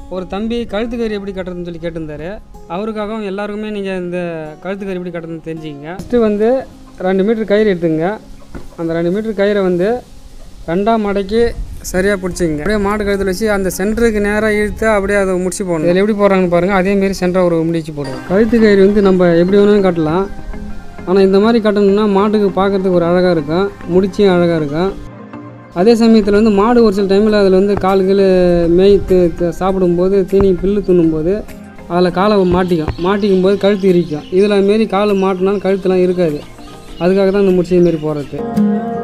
ஒரு தம்பி கழுத்து கயிறு எப்படி கட்டுறதுன்னு சொல்லி கேட்டிருந்தாரு அவருக்காகவும் எல்லாருக்குமே நீங்கள் இந்த கழுத்து கயிறு எப்படி கட்டுறதுன்னு தெரிஞ்சுக்கங்க ஃபஸ்ட்டு வந்து ரெண்டு மீட்டர் கயிறு எடுத்துங்க அந்த ரெண்டு மீட்டர் கயிறை வந்து ரெண்டாம் மடக்கி சரியாக பிடிச்சிங்க அப்படியே மாட்டு கழுத்தில் வச்சு அந்த சென்டருக்கு நேராக இழுத்து அப்படியே அதை முடிச்சு போடணும் இதில் எப்படி போடுறாங்கன்னு பாருங்கள் அதேமாரி சென்டராக ஒரு முடிச்சு போடுவோம் கழுத்து கயிறு வந்து நம்ம எப்படி வேணாலும் கட்டலாம் ஆனால் இந்த மாதிரி கட்டணும்னா மாட்டுக்கு பார்க்குறதுக்கு ஒரு அழகாக இருக்கும் முடிச்சியும் அழகாக இருக்கும் அதே சமயத்தில் வந்து மாடு ஒரு சில டைமில் அதில் வந்து கால் கீழ் மேய் தி- தி- சாப்பிடும்போது தீனி புல்லு துண்ணும்போது அதில் காலை மாட்டிக்கும் மாட்டிக்கும் போது கழுத்து இருக்கும் இதில் மாரி கால் மாட்டினாலும் கழுத்துலாம் இருக்காது அதுக்காக தான் இந்த முடிச்சது மாரி போடுறது